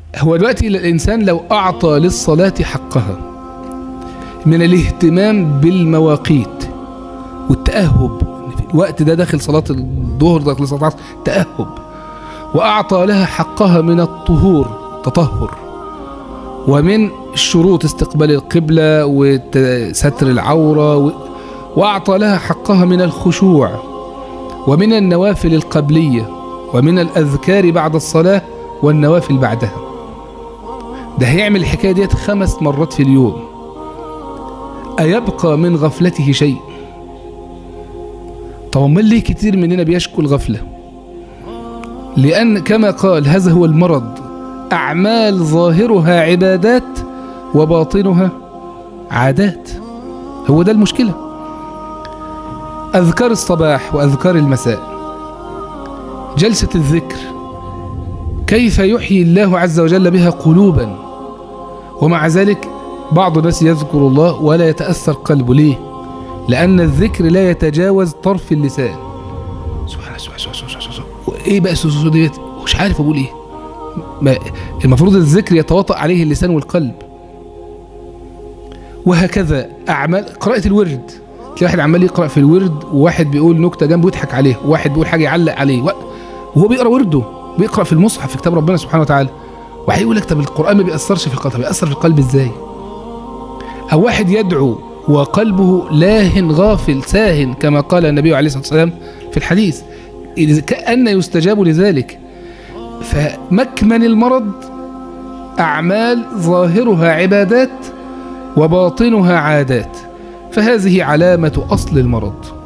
هو دلوقتي الإنسان لو أعطى للصلاة حقها من الاهتمام بالمواقيت والتأهب في الوقت ده داخل صلاة الظهر داخل صلاة العصر تأهب وأعطى لها حقها من الطهور تطهر ومن الشروط استقبال القبلة وستر العورة و... وأعطى لها حقها من الخشوع ومن النوافل القبلية ومن الأذكار بعد الصلاة والنوافل بعدها ده هيعمل الحكاية ديت خمس مرات في اليوم أيبقى من غفلته شيء طب امال ليه كتير مننا بيشكو الغفلة لأن كما قال هذا هو المرض أعمال ظاهرها عبادات وباطنها عادات هو ده المشكلة أذكار الصباح وأذكار المساء جلسة الذكر كيف يحيي الله عز وجل بها قلوبا ومع ذلك بعض الناس يذكر الله ولا يتأثر قلبه ليه لأن الذكر لا يتجاوز طرف اللسان سبحان الله سبحان الله سبحان الله سبحان الله ايه بقى السوسو ديت مش عارف اقول ايه ما المفروض الذكر يتواطأ عليه اللسان والقلب وهكذا اعمال قراءة الورد تلاقي واحد عمال يقرأ في الورد وواحد بيقول نكتة جنبه يضحك عليه وواحد بيقول حاجة يعلق عليه وهو بيقرأ ورده بيقرأ في المصحف في كتاب ربنا سبحانه وتعالى واحد يقول لك طب القرآن ما بيأثرش في القلب بيأثر في القلب ازاي أو واحد يدعو وقلبه لاه غافل ساه كما قال النبي عليه الصلاة والسلام في الحديث كأن يستجاب لذلك فمكمن المرض أعمال ظاهرها عبادات وباطنها عادات فهذه علامة أصل المرض